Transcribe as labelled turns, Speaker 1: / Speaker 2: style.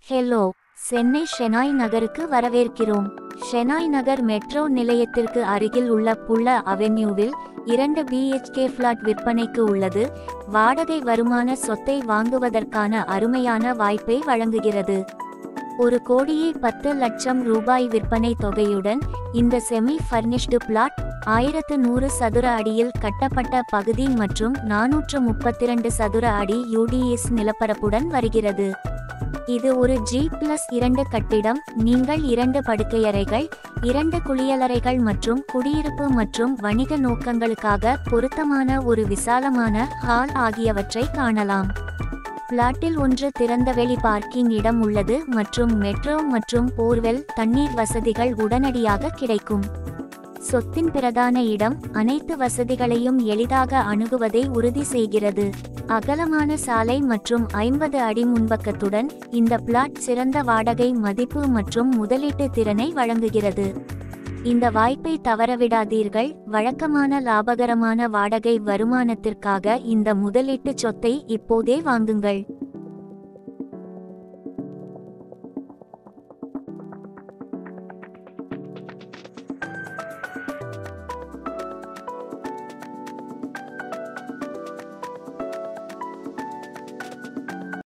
Speaker 1: hello Chennai Shenoy நகருக்கு வரவேற்கிறோம் ஷெனாய் நகர் metro நிலையத்திற்கு அருகில் உள்ள புள்ள அவென்யூவில் இரண்டு பிஹெச்கே ஃபிளாட் விற்பனைக்கு உள்ளது வாடகை வருமான சொத்தை வாங்குவதற்கான அருமையான வாய்ப்பை வழங்குகிறது ஒரு கோடியே பத்து லட்சம் ரூபாய் விற்பனை தொகையுடன் இந்த செமி ஃபர்னிஷ்டு பிளாட் ஆயிரத்து நூறு சதுர அடியில் கட்டப்பட்ட பகுதி மற்றும் நானூற்று முப்பத்திரண்டு சதுர அடி யூடிஎஸ் நிலப்பரப்புடன் வருகிறது இது ஒரு ஜி பிளஸ் இரண்டு கட்டிடம் நீங்கள் இரண்டு படுக்கையறைகள் இரண்டு குளியலறைகள் மற்றும் குடியிருப்பு மற்றும் வணிக நோக்கங்களுக்காக பொருத்தமான ஒரு விசாலமான ஹால் ஆகியவற்றை காணலாம் பிளாட்டில் ஒன்று திறந்தவெளி பார்க்கிங் இடம் உள்ளது மற்றும் மெட்ரோ மற்றும் போர்வெல் தண்ணீர் வசதிகள் உடனடியாக கிடைக்கும் சொத்தின் பிரதான இடம் அனைத்து வசதிகளையும் எளிதாக அணுகுவதை உறுதி செய்கிறது அகலமான சாலை மற்றும் ஐம்பது அடி முன்பக்கத்துடன் இந்த பிளாட் சிறந்த வாடகை மதிப்பு மற்றும் முதலீட்டு திறனை வழங்குகிறது இந்த வாய்ப்பை தவறவிடாதீர்கள் வழக்கமான லாபகரமான வாடகை வருமானத்திற்காக இந்த முதலீட்டு சொத்தை இப்போதே வாங்குங்கள்